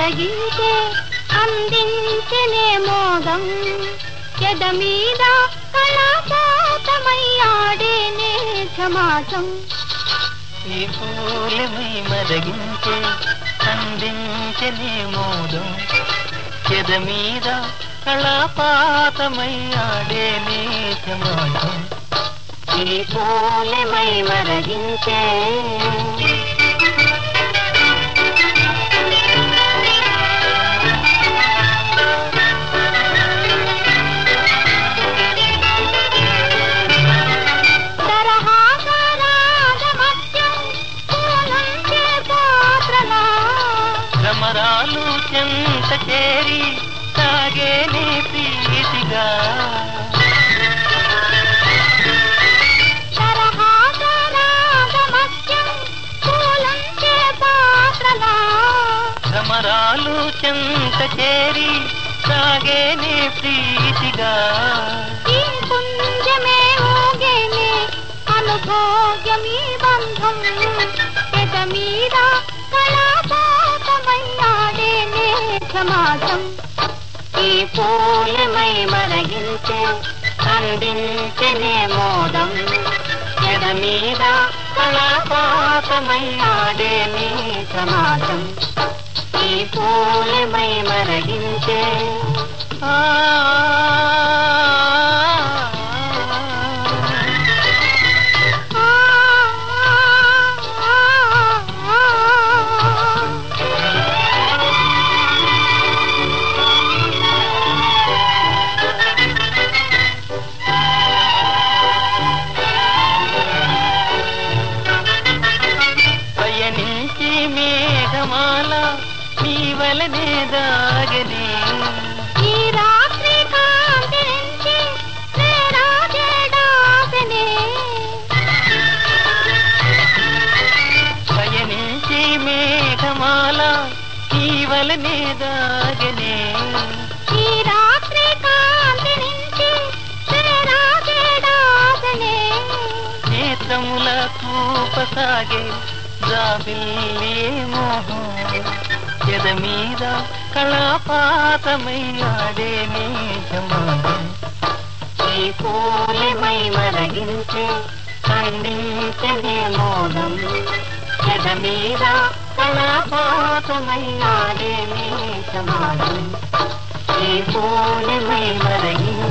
మరగించే అందించనే మోదం ఎద మీద కళాపోతమయ్యాడేనే సమాజం ఈ పూలమై మరగించే అందించని మోదం చెద మీద కళాపాతమై ఆడే నీ సమాజం ఈ పూలమై మరగించే తరహాగరాగ మధ్యం పూలంచే పాత్రలా భ్రమరాలు చెంత చేరి సాగే నీ ప్రీతిగా తరహాగరాగ మధ్యం పూలంచే పాత్రలా భ్రమరాలు చెంత చేరి సాగే నీ ప్రీతిగా ఈ పుంజమే ఊగేనే అనుభోగ్యమీ బంధం ఎద మీద కళాపోతమయ్యాడేనే సమాజం ఈ పూలమై మరగించే అందించనే మోదం ఎద మీద కళాపోతమయ్యాడే నీ సమాజం ఈ పూలమై మరగించే ఆ ఆ పయనించి మేఘమాల నీ వలనే దాగనే ఈ రాత్రి కాంతి నుంచి నేరాజేడాసనే పయనించి మేఘమాల నీ వలనే దాగనే ఈ రాత్రి కాంతి నుంచి నేరాజేడాసనే నేత్రముల చూపసాగే జాబిల్లి మోహం ఎద మీద కళాపాతమై ఆడే నీ సమాజం ఈ పూలమై మరగించే ఖండించనే మోదం ఎద మీద కళాపాతమయ్యాడే నీ సమాజం ఈ పూలమై మరగించే